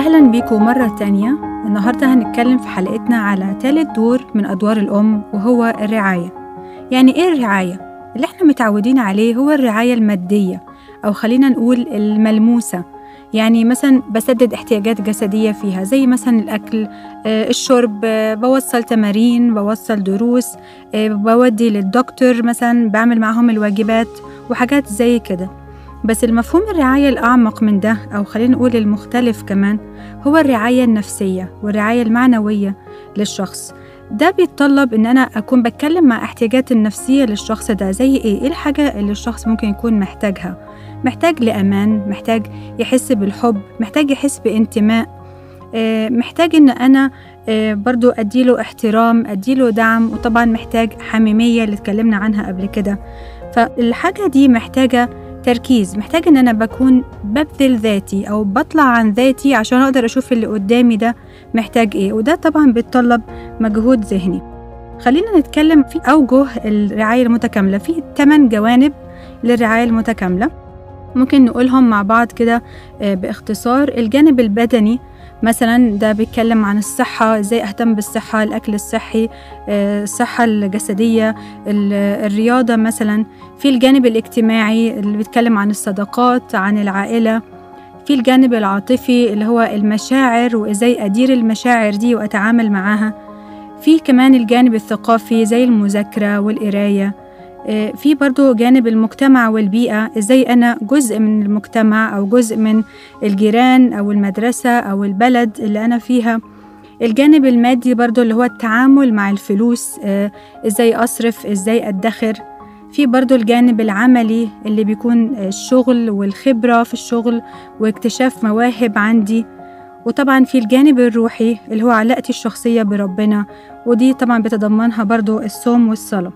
أهلا بيكم مرة تانية النهاردة هنتكلم في حلقتنا على تالت دور من أدوار الأم وهو الرعاية يعني إيه الرعاية؟ اللي إحنا متعودين عليه هو الرعاية المادية أو خلينا نقول الملموسة يعني مثلا بسدد احتياجات جسدية فيها زي مثلا الأكل آه، الشرب آه، بوصل تمارين بوصل دروس آه، بودي للدكتور مثلا بعمل معاهم الواجبات وحاجات زي كده بس المفهوم الرعاية الأعمق من ده أو خلينا نقول المختلف كمان هو الرعاية النفسية والرعاية المعنوية للشخص ده بيتطلب إن أنا أكون بتكلم مع احتياجات النفسية للشخص ده زي إيه؟ إيه الحاجة اللي الشخص ممكن يكون محتاجها؟ محتاج لأمان، محتاج يحس بالحب، محتاج يحس بانتماء، آه، محتاج إن أنا آه، برضو أديله احترام، أديله دعم، وطبعا محتاج حميمية اللي اتكلمنا عنها قبل كده فالحاجة دي محتاجة تركيز محتاج ان انا بكون ببذل ذاتي او بطلع عن ذاتي عشان اقدر اشوف اللي قدامي ده محتاج ايه وده طبعا بيتطلب مجهود ذهني خلينا نتكلم في اوجه الرعايه المتكامله في 8 جوانب للرعايه المتكامله ممكن نقولهم مع بعض كده آه، باختصار الجانب البدني مثلا ده بيتكلم عن الصحة ازاي اهتم بالصحة الاكل الصحي آه، الصحة الجسدية ال- الرياضة مثلا في الجانب الاجتماعي اللي بيتكلم عن الصداقات عن العائلة في الجانب العاطفي اللي هو المشاعر وازاي ادير المشاعر دي واتعامل معاها في كمان الجانب الثقافي زي المذاكرة والقراية آه، في برضو جانب المجتمع والبيئة ازاي انا جزء من المجتمع او جزء من الجيران او المدرسة او البلد اللي انا فيها الجانب المادي برضو اللي هو التعامل مع الفلوس آه، ازاي اصرف ازاي ادخر في برضو الجانب العملي اللي بيكون الشغل والخبرة في الشغل واكتشاف مواهب عندي وطبعا في الجانب الروحي اللي هو علاقتي الشخصية بربنا ودي طبعا بتضمنها برضو الصوم والصلاة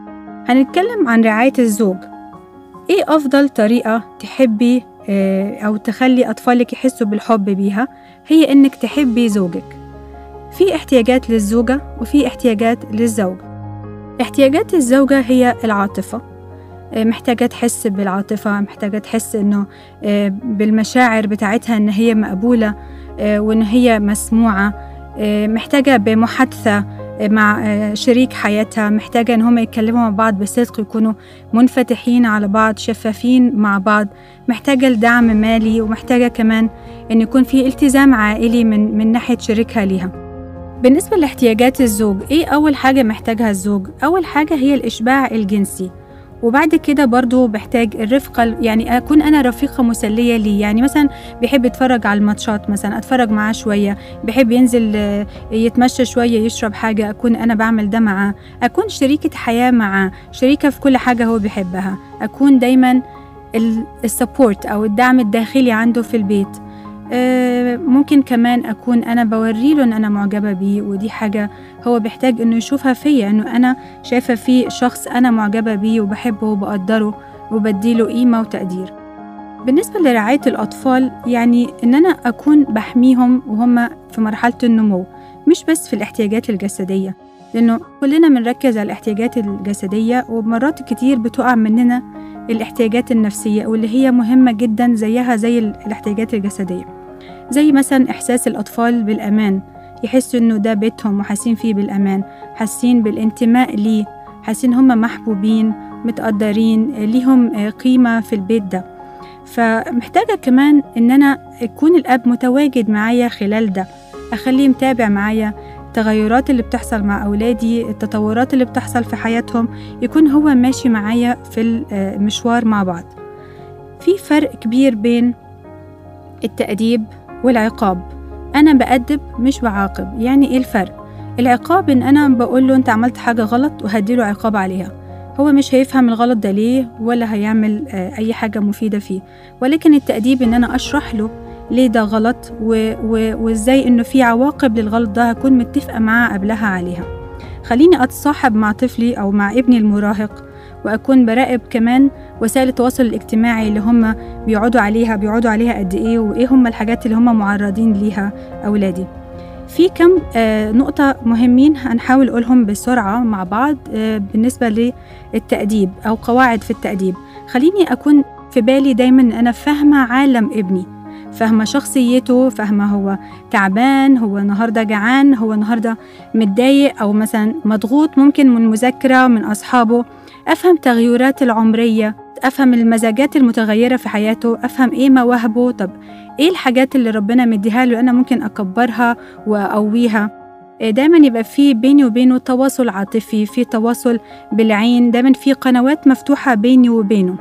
هنتكلم عن رعاية الزوج ايه أفضل طريقة تحبي آه، أو تخلي أطفالك يحسوا بالحب بيها هي إنك تحبي زوجك في احتياجات للزوجة وفي احتياجات للزوج احتياجات الزوجة هي العاطفة آه، محتاجة تحس بالعاطفة محتاجة تحس إنه آه، بالمشاعر بتاعتها إن هي مقبولة آه، وإن هي مسموعة آه، محتاجة بمحادثة آه، مع آه، شريك حياتها محتاجة إن هم يتكلموا مع بعض بصدق يكونوا منفتحين على بعض شفافين مع بعض محتاجة لدعم مالي ومحتاجة كمان إن يكون في التزام عائلي من من ناحية شريكها ليها بالنسبة لاحتياجات الزوج إيه أول حاجة محتاجها الزوج؟ أول حاجة هي الإشباع الجنسي وبعد كده برضو بحتاج الرفقة يعني أكون أنا رفيقة مسلية ليه يعني مثلا بيحب يتفرج على الماتشات مثلا أتفرج معاه شوية بيحب ينزل آه، يتمشى شوية يشرب حاجة أكون أنا بعمل ده معاه أكون شريكة حياة معاه شريكة في كل حاجة هو بيحبها أكون دايما السبورت أو الدعم الداخلي عنده في البيت آه، ممكن كمان أكون أنا بوريله إن أنا معجبة بيه ودي حاجة هو بيحتاج إنه يشوفها فيا إنه أنا شايفة فيه شخص أنا معجبة بيه وبحبه وبقدره وبديله قيمة وتقدير بالنسبة لرعاية الأطفال يعني إن أنا أكون بحميهم وهم في مرحلة النمو مش بس في الاحتياجات الجسدية لأنه كلنا بنركز على الاحتياجات الجسدية ومرات كتير بتقع مننا الاحتياجات النفسية واللي هي مهمة جدا زيها زي ال- الاحتياجات الجسدية زي مثلا إحساس الأطفال بالأمان يحسوا إنه ده بيتهم وحاسين فيه بالأمان حاسين بالانتماء ليه حاسين هم محبوبين متقدرين ليهم آه، قيمة في البيت ده فمحتاجة كمان إن أنا يكون الأب متواجد معايا خلال ده أخليه متابع معايا التغيرات اللي بتحصل مع أولادي التطورات اللي بتحصل في حياتهم يكون هو ماشي معايا في المشوار مع بعض في فرق كبير بين التأديب والعقاب أنا بأدب مش بعاقب يعني إيه الفرق؟ العقاب إن أنا بقول له أنت عملت حاجة غلط وهديله عقاب عليها هو مش هيفهم الغلط ده ليه ولا هيعمل آه، أي حاجة مفيدة فيه ولكن التأديب إن أنا أشرح له ليه ده غلط و... و... وإزاي إنه في عواقب للغلط ده هكون متفقة معاه قبلها عليها خليني أتصاحب مع طفلي أو مع ابني المراهق وأكون براقب كمان وسائل التواصل الاجتماعي اللي هم بيقعدوا عليها بيقعدوا عليها قد إيه وإيه هم الحاجات اللي هم معرضين ليها أولادي في كم آه، نقطة مهمين هنحاول أقولهم بسرعة مع بعض آه، بالنسبة للتأديب أو قواعد في التأديب خليني أكون في بالي دايما إن أنا فاهمة عالم ابني فاهمة شخصيته فاهمة هو تعبان هو النهاردة جعان هو النهاردة متضايق أو مثلا مضغوط ممكن من مذاكرة من أصحابه أفهم تغيرات العمرية أفهم المزاجات المتغيرة في حياته أفهم إيه مواهبه طب إيه الحاجات اللي ربنا مديها له أنا ممكن أكبرها وأقويها دايما يبقى في بيني وبينه تواصل عاطفي في تواصل بالعين دايما في قنوات مفتوحة بيني وبينه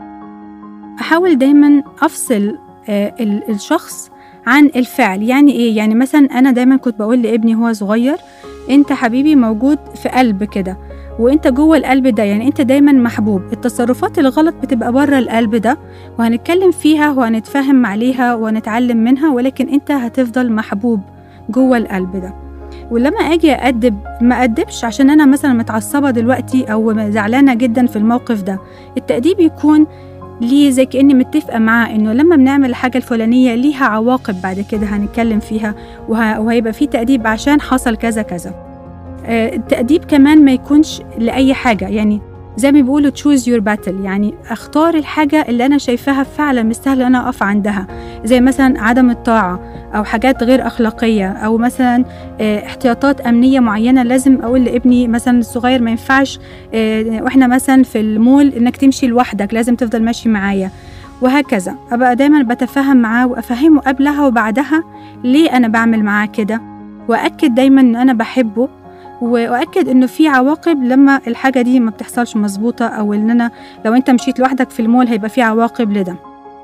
أحاول دايما أفصل الشخص عن الفعل يعني إيه يعني مثلا أنا دايما كنت بقول لابني هو صغير أنت حبيبي موجود في قلب كده وانت جوه القلب ده يعني انت دايما محبوب التصرفات الغلط بتبقى بره القلب ده وهنتكلم فيها وهنتفاهم عليها ونتعلم منها ولكن انت هتفضل محبوب جوه القلب ده ولما اجي اادب ما ادبش عشان انا مثلا متعصبه دلوقتي او زعلانه جدا في الموقف ده التاديب يكون ليه زي كاني متفقه معاه انه لما بنعمل الحاجه الفلانيه ليها عواقب بعد كده هنتكلم فيها وه... وهيبقى في تاديب عشان حصل كذا كذا التأديب كمان ما يكونش لأي حاجة يعني زي ما بيقولوا choose your battle يعني اختار الحاجة اللي أنا شايفاها فعلا مستاهلة أنا أقف عندها زي مثلا عدم الطاعة أو حاجات غير أخلاقية أو مثلا احتياطات أمنية معينة لازم أقول لابني مثلا الصغير ما ينفعش وإحنا مثلا في المول إنك تمشي لوحدك لازم تفضل ماشي معايا وهكذا أبقى دايما بتفاهم معاه وأفهمه قبلها وبعدها ليه أنا بعمل معاه كده وأكد دايما إن أنا بحبه واكد انه في عواقب لما الحاجه دي ما بتحصلش مظبوطه او ان انا لو انت مشيت لوحدك في المول هيبقى في عواقب لده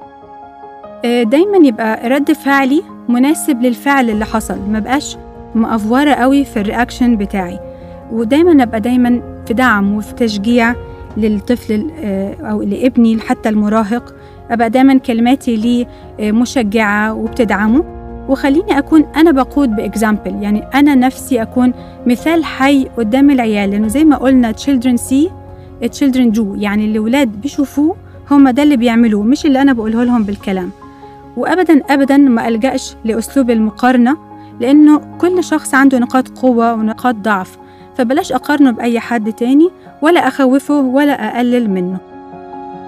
دايما يبقى رد فعلي مناسب للفعل اللي حصل ما بقاش مأفورة قوي في الرياكشن بتاعي ودايما ابقى دايما في دعم وفي تشجيع للطفل او لابني حتى المراهق ابقى دايما كلماتي ليه مشجعه وبتدعمه وخليني أكون أنا بقود بإكزامبل يعني أنا نفسي أكون مثال حي قدام العيال لأنه زي ما قلنا children see children do يعني الأولاد بيشوفوه هم ده اللي بيعملوه مش اللي أنا بقوله لهم بالكلام وأبدا أبدا ما ألجأش لأسلوب المقارنة لأنه كل شخص عنده نقاط قوة ونقاط ضعف فبلاش أقارنه بأي حد تاني ولا أخوفه ولا أقلل منه